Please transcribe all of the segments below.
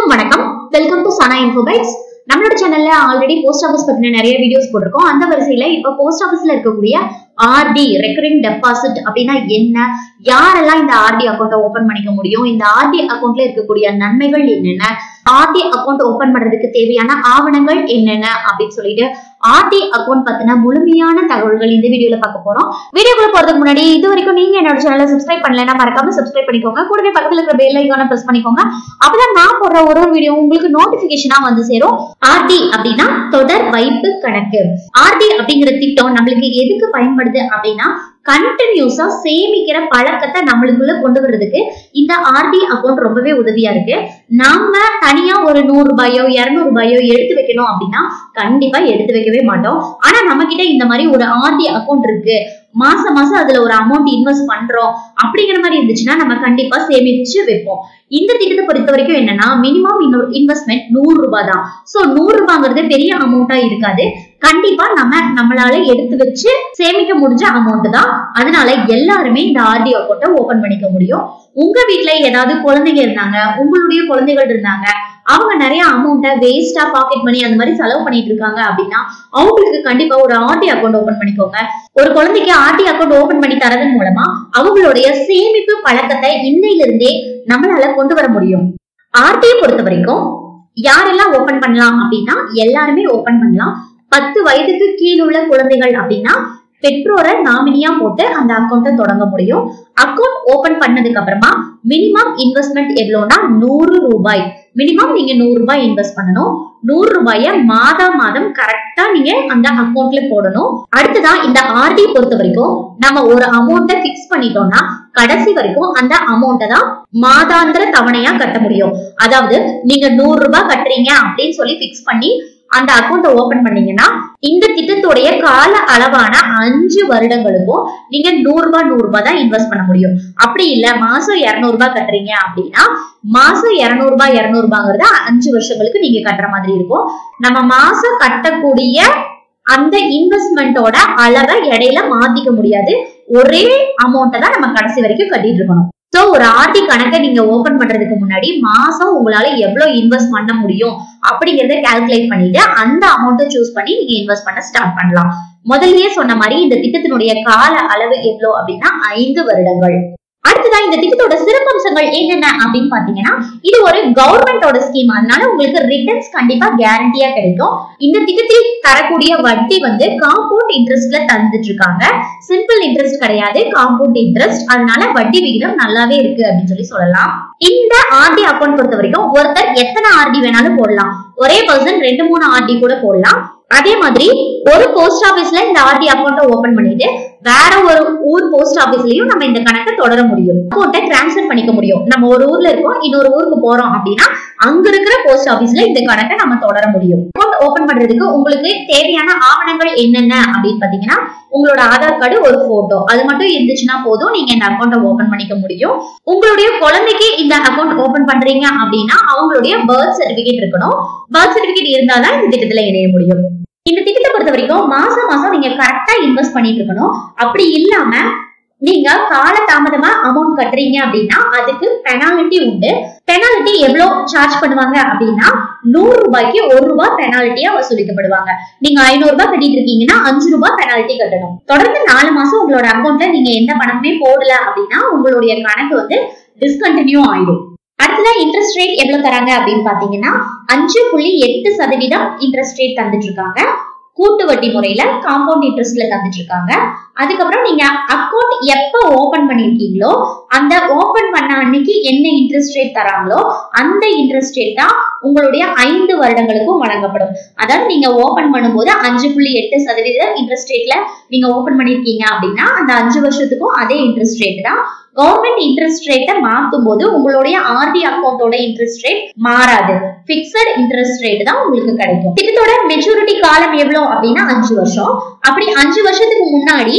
வணக்கம் welcome to சனா இன்ஃபோபைட்ஸ் நம்மளோட சேனல்ல ஆல்ரெடி போஸ்ட் ஆஃபீஸ் பத்தின நிறைய வீடியோஸ் போட்டிருக்கோம் அந்த வரிசையில இப்ப போஸ்ட் ஆஃபீஸ்ல இருக்கக்கூடிய ஆர்டி ரெக்கரிங் டெபாசிட் அப்படின்னா என்ன யாரெல்லாம் இந்த ஆர்டி அக்கௌண்ட்டை ஓபன் பண்ணிக்க முடியும் இந்த ஆர்டி அக்கௌண்ட்ல இருக்கக்கூடிய நன்மைகள் என்னென்ன ஆர்டி அக்கௌண்ட் ஓபன் பண்றதுக்கு தேவையான ஆவணங்கள் என்னென்ன அப்படின்னு சொல்லிட்டு ஆர்டி அக்கௌண்ட் பத்தின முழுமையான தகவல்கள் இந்த வீடியோல பார்க்க போறோம் வீடியோக்குள்ள போறதுக்கு முன்னாடி இது வரைக்கும் நீங்க என்னோட சேனலை சப்ஸ்கிரைப் பண்ணலைன்னா மறக்காம சப்ஸ்கிரைப் பண்ணிக்கோங்க கூடவே பக்கத்துல இருக்கிற பெல் ஐக்கான பிரஸ் பண்ணிக்கோங்க அப்பதான் நான் போடுற ஒரு ஒரு வீடியோ உங்களுக்கு நோட்டிபிகேஷனா வந்து சேரும் ஆர்டி அப்படின்னா தொடர் வைப்பு கணக்கு ஆர்டி அப்படிங்கிற திட்டம் நம்மளுக்கு எதுக்கு பயன்படுது அப்படின்னா கண்டினியூஸா சேமிக்கிற பழக்கத்தை நம்மளுக்குள்ள கொண்டு வர்றதுக்கு இந்த ஆர்டி அக்கௌண்ட் ரொம்பவே உதவியா இருக்கு நாம தனியா ஒரு நூறு ரூபாயோ இருநூறு ரூபாயோ எடுத்து வைக்கணும் அப்படின்னா கண்டிப்பா எடுத்து வைக்கவே மாட்டோம் ஆனா நம்ம கிட்ட இந்த மாதிரி ஒரு ஆர்டி அக்கௌண்ட் இருக்கு மாசம் மாசம் அதுல ஒரு அமௌண்ட் இன்வெஸ்ட் பண்றோம் அப்படிங்கிற மாதிரி இருந்துச்சுன்னா நம்ம கண்டிப்பா சேமிச்சு வைப்போம் இந்த திட்டத்தை பொறுத்த வரைக்கும் என்னன்னா மினிமம் இன்வெஸ்ட்மெண்ட் நூறு ரூபாய் தான் சோ நூறு ரூபாங்கிறது பெரிய அமௌண்டா இருக்காது கண்டிப்பா நம்ம நம்மளால எடுத்து வச்சு சேமிக்க முடிஞ்ச அமௌண்ட் தான் அதனால எல்லாருமே இந்த ஆர்டி அக்கௌண்ட்டை ஓபன் பண்ணிக்க முடியும் உங்க வீட்ல ஏதாவது குழந்தைங்க இருந்தாங்க உங்களுடைய குழந்தைகள் இருந்தாங்க அவங்க நிறைய அமௌண்ட்டை வேஸ்டா பாக்கெட் மணி அந்த மாதிரி செலவு பண்ணிட்டு இருக்காங்க அப்படின்னா அவங்களுக்கு கண்டிப்பா ஒரு ஆர்டி அக்கௌண்ட் ஓபன் பண்ணிக்கோங்க ஒரு குழந்தைக்கு ஆர்டி அக்கௌண்ட் ஓபன் பண்ணி தரதன் மூலமா அவங்களுடைய சேமிப்பு பழக்கத்தை இன்னையில இருந்தே நம்மளால கொண்டு வர முடியும் ஆர்டியை பொறுத்த வரைக்கும் யாரெல்லாம் ஓபன் பண்ணலாம் அப்படின்னா எல்லாருமே ஓபன் பண்ணலாம் பத்து வயதுக்கு கீழ் உள்ள குழந்தைகள் அப்படின்னா பெற்றோரை நாமினியா போட்டு அந்த அக்கௌண்ட்டை தொடங்க முடியும் அக்கௌண்ட் ஓபன் பண்ணதுக்கு அப்புறமா மினிமம் இன்வெஸ்ட்மெண்ட் எவ்வளோனா நூறு ரூபாய் மினிமம் நீங்க நூறு ரூபாய் இன்வெஸ்ட் பண்ணணும் நூறு ரூபாய மாதா மாதம் கரெக்டா நீங்க அந்த அக்கௌண்ட்ல போடணும் அடுத்ததான் இந்த ஆர்டி பொறுத்த வரைக்கும் நம்ம ஒரு அமௌண்ட்டை பிக்ஸ் பண்ணிட்டோம்னா கடைசி வரைக்கும் அந்த அமௌண்ட்டை தான் மாதாந்திர தவணையா கட்ட முடியும் அதாவது நீங்க நூறு ரூபாய் கட்டுறீங்க அப்படின்னு சொல்லி பிக்ஸ் பண்ணி அந்த அக்கௌண்ட்டை ஓபன் பண்ணீங்கன்னா இந்த திட்டத்துடைய கால அளவான அஞ்சு வருடங்களுக்கும் நீங்க நூறு ரூபாய் நூறு ரூபாய் தான் இன்வெஸ்ட் பண்ண முடியும் அப்படி இல்ல மாசம் இருநூறு ரூபாய் கட்டுறீங்க அப்படின்னா மாசம் இருநூறு ரூபாய் இருநூறு ரூபாங்கிறத அஞ்சு வருஷங்களுக்கு நீங்க கட்டுற மாதிரி இருக்கும் நம்ம மாசம் கட்டக்கூடிய அந்த இன்வெஸ்ட்மெண்ட்டோட அளவை இடையில மாத்திக்க முடியாது ஒரே அமௌண்ட்டை தான் நம்ம கடைசி வரைக்கும் கட்டிட்டு இருக்கணும் சோ ஒரு ஆர்டி கணக்கை நீங்க ஓபன் பண்றதுக்கு முன்னாடி மாசம் உங்களால எவ்வளவு இன்வெஸ்ட் பண்ண முடியும் அப்படிங்கறத கால்குலேட் பண்ணிட்டு அந்த அமௌண்ட்டை சூஸ் பண்ணி நீங்க இன்வெஸ்ட் பண்ண ஸ்டார்ட் பண்ணலாம் முதல்லயே சொன்ன மாதிரி இந்த திட்டத்தினுடைய கால அளவு எவ்வளவு அப்படின்னா ஐந்து வருடங்கள் அடுத்ததான் இந்த திட்டத்தோட சிறப்பம்சங்கள் என்னென்ன அப்படின்னு பாத்தீங்கன்னா இது ஒரு கவர்மெண்டோட ஸ்கீம் அதனால உங்களுக்கு ரிட்டர்ன்ஸ் கண்டிப்பா கேரண்டியா கிடைக்கும் இந்த திட்டத்தில் தரக்கூடிய வட்டி வந்து காம்பவுண்ட் இன்ட்ரெஸ்ட்ல தந்துட்டு இருக்காங்க சிம்பிள் இன்ட்ரெஸ்ட் கிடையாது காம்பவுண்ட் இன்ட்ரெஸ்ட் அதனால வட்டி விகிதம் நல்லாவே இருக்கு அப்படின்னு சொல்லி சொல்லலாம் இந்த ஆர்டி அக்கௌண்ட் பொறுத்த வரைக்கும் ஒருத்தர் எத்தனை ஆர்டி வேணாலும் போடலாம் ஒரே பர்சன் ரெண்டு மூணு ஆர்டி கூட போடலாம் அதே மாதிரி ஒரு போஸ்ட் ஆபீஸ்ல இந்த ஆர்டி அக்கௌண்ட்டை ஓபன் பண்ணிட்டு வேற ஒரு ஊர் போஸ்ட் ஆபீஸ்லயும் நம்ம இந்த கணக்கை தொடர முடியும் அக்கௌண்ட்டை டிரான்ஸ்ஃபர் பண்ணிக்க முடியும் நம்ம ஒரு ஊர்ல இருக்கோம் இன்னொரு ஊருக்கு போறோம் அப்படின்னா அங்க இருக்கிற போஸ்ட் ஆபீஸ்ல இந்த கணக்கை நம்ம தொடர முடியும் அக்கௌண்ட் ஓபன் பண்றதுக்கு உங்களுக்கு தேவையான ஆவணங்கள் என்னென்ன அப்படின்னு பாத்தீங்கன்னா உங்களோட ஆதார் கார்டு ஒரு போட்டோ அது மட்டும் இருந்துச்சுன்னா போதும் நீங்க இந்த அக்கௌண்ட்டை ஓபன் பண்ணிக்க முடியும் உங்களுடைய குழந்தைக்கு இந்த அக்கௌண்ட் ஓபன் பண்றீங்க அப்படின்னா அவங்களுடைய பர்த் சர்டிபிகேட் இருக்கணும் பர்த் சர்டிபிகேட் இருந்தாதான் இந்த திட்டத்துல இணைய முடியும் இந்த திட்டத்தை பொறுத்த வரைக்கும் மாசம் மாசம் நீங்க கரெக்டா இன்வெஸ்ட் பண்ணிட்டு இருக்கணும் அப்படி இல்லாம நீங்க கால தாமதமா அமௌண்ட் கட்டுறீங்க அப்படின்னா அதுக்கு பெனால்டி உண்டு பெனால்டி எவ்வளவு சார்ஜ் பண்ணுவாங்க அப்படின்னா நூறு ரூபாய்க்கு ஒரு ரூபாய் பெனால்ட்டியா வசூலிக்கப்படுவாங்க நீங்க ஐநூறு ரூபாய் கட்டிட்டு இருக்கீங்கன்னா அஞ்சு ரூபாய் பெனால்ட்டி கட்டணும் தொடர்ந்து நாலு மாசம் உங்களோட அக்கௌண்ட்ல நீங்க எந்த பணமுமே போடல அப்படின்னா உங்களுடைய கணக்கு வந்து டிஸ்கண்டினியூ ஆயிடும் அடுத்ததா இன்ட்ரெஸ்ட் ரேட் எவ்வளவு தராங்க அப்படின்னு பாத்தீங்கன்னா அஞ்சு புள்ளி எட்டு சதவீதம் இன்ட்ரெஸ்ட் ரேட் தந்துட்டு இருக்காங்க கூட்டு வட்டி முறையில காம்பவுண்ட் இன்ட்ரெஸ்ட்ல தந்துட்டு இருக்காங்க அதுக்கப்புறம் நீங்க அக்கௌண்ட் எப்ப ஓபன் பண்ணிருக்கீங்களோ அந்த ஓபன் பண்ண அன்னைக்கு என்ன இன்ட்ரெஸ்ட் ரேட் தராங்களோ அந்த இன்ட்ரெஸ்ட் ரேட் தான் உங்களுடைய ஐந்து வருடங்களுக்கும் வழங்கப்படும் அதாவது நீங்க ஓபன் பண்ணும்போது அஞ்சு புள்ளி எட்டு சதவீத இன்ட்ரெஸ்ட் ரேட்ல நீங்க ஓபன் பண்ணிருக்கீங்க அப்படின்னா அந்த அஞ்சு வருஷத்துக்கும் அதே இன்ட்ரெஸ்ட் ரேட் தான் கவர்மெண்ட் இன்ட்ரெஸ்ட் ரேட்டை மாத்தும் போது உங்களுடைய ஆர்டி அக்கௌண்டோட இன்ட்ரெஸ்ட் ரேட் மாறாது பிக்சட் இன்ட்ரெஸ்ட் ரேட் தான் உங்களுக்கு கிடைக்கும் திட்டத்தோட மெச்சூரிட்டி காலம் எவ்வளவு அப்படின்னா அஞ்சு வருஷம் அப்படி அஞ்சு வருஷத்துக்கு முன்னாடி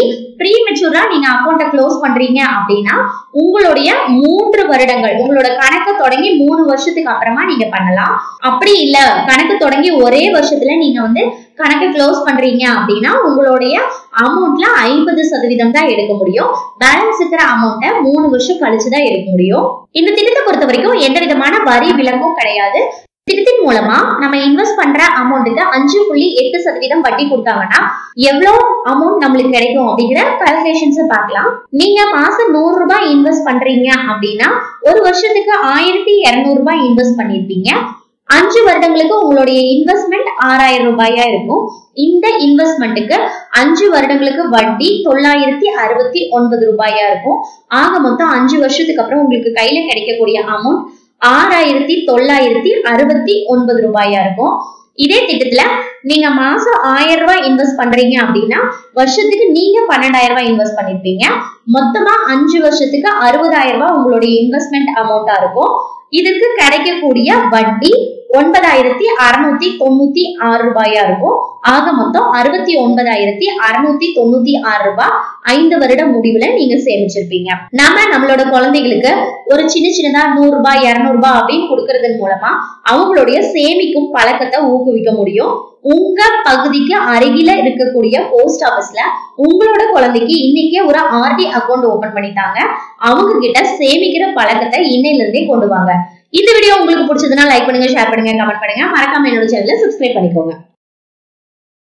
ப்ரீ மெச்சூரா நீங்க அக்கௌண்ட்டை க்ளோஸ் பண்றீங்க அப்படின்னா உங்களுடைய மூன்று வருடங்கள் உங்களோட கணக்கு தொடங்கி மூணு வருஷத்துக்கு அப்புறமா நீங்க பண்ணலாம் அப்படி இல்ல கணக்கு தொடங்கி ஒரே வருஷத்துல நீங்க வந்து கணக்கு க்ளோஸ் பண்றீங்க அப்படின்னா உங்களுடைய அமௌண்ட்ல ஐம்பது சதவீதம் தான் எடுக்க முடியும் பேலன்ஸ் இருக்கிற அமௌண்ட்டை மூணு வருஷம் கழிச்சு தான் எடுக்க முடியும் இந்த திட்டத்தை பொறுத்த வரைக்கும் எந்த விதமான வரி விலக்கும் கிடையாது திட்டத்தின் மூலமா நம்ம இன்வெஸ்ட் பண்ற அமௌண்ட்டுக்கு அஞ்சு புள்ளி எட்டு சதவீதம் வட்டி கொடுத்தாங்கன்னா எவ்வளவு அமௌண்ட் நம்மளுக்கு கிடைக்கும் அப்படிங்கிற கால்குலேஷன்ஸ் பார்க்கலாம் நீங்க மாசம் நூறு ரூபாய் இன்வெஸ்ட் பண்றீங்க அப்படின்னா ஒரு வருஷத்துக்கு ஆயிரத்தி இருநூறு ரூபாய் இன்வெஸ்ட் பண்ணிருப்பீங்க அஞ்சு வருடங்களுக்கு உங்களுடைய இன்வெஸ்ட்மெண்ட் ஆறாயிரம் ரூபாயா இருக்கும் இந்த இன்வெஸ்ட்மெண்ட்டுக்கு அஞ்சு வருடங்களுக்கு வட்டி தொள்ளாயிரத்தி அறுபத்தி ஒன்பது ரூபாயா இருக்கும் ஆக மொத்தம் அஞ்சு வருஷத்துக்கு அப்புறம் உங்களுக்கு கையில கிடைக்கக்கூடிய அமௌண்ட் ஆறாயிரத்தி தொள்ளாயிரத்தி அறுபத்தி ஒன்பது ரூபாயா இருக்கும் இதே திட்டத்துல நீங்க மாசம் ஆயிரம் ரூபாய் இன்வெஸ்ட் பண்றீங்க அப்படின்னா வருஷத்துக்கு நீங்க பன்னெண்டாயிரம் ரூபாய் இன்வெஸ்ட் பண்ணிருப்பீங்க மொத்தமா அஞ்சு வருஷத்துக்கு அறுபதாயிரம் ரூபாய் உங்களுடைய இன்வெஸ்ட்மெண்ட் அமௌண்டா இருக்கும் இதுக்கு கிடைக்கக்கூடிய வட்டி ஒன்பதாயிரத்தி அறுநூத்தி தொண்ணூத்தி ஆறு ரூபாயா இருக்கும் ஆக மொத்தம் அறுபத்தி ஒன்பதாயிரத்தி அறுநூத்தி தொண்ணூத்தி ஆறு ரூபாய் ஐந்து வருட முடிவுல நீங்க சேமிச்சிருப்பீங்க நாம நம்மளோட குழந்தைகளுக்கு ஒரு சின்ன சின்னதா நூறு ரூபாய் இருநூறு ரூபாய் அப்படின்னு கொடுக்கறதன் மூலமா அவங்களுடைய சேமிக்கும் பழக்கத்தை ஊக்குவிக்க முடியும் உங்க பகுதிக்கு அருகில இருக்கக்கூடிய போஸ்ட் ஆபீஸ்ல உங்களோட குழந்தைக்கு இன்னைக்கே ஒரு ஆர்டி அக்கௌண்ட் ஓபன் பண்ணிட்டாங்க அவங்க கிட்ட சேமிக்கிற பழக்கத்தை இன்னையில இருந்தே கொண்டு வாங்க இந்த வீடியோ உங்களுக்கு பிடிச்சதுன்னா லைக் பண்ணுங்க ஷேர் பண்ணுங்க கமெண்ட் பண்ணுங்க மறக்காம என்னோட சேனலை சப்ஸ்கிரைப் பண்ணிக்கோங்க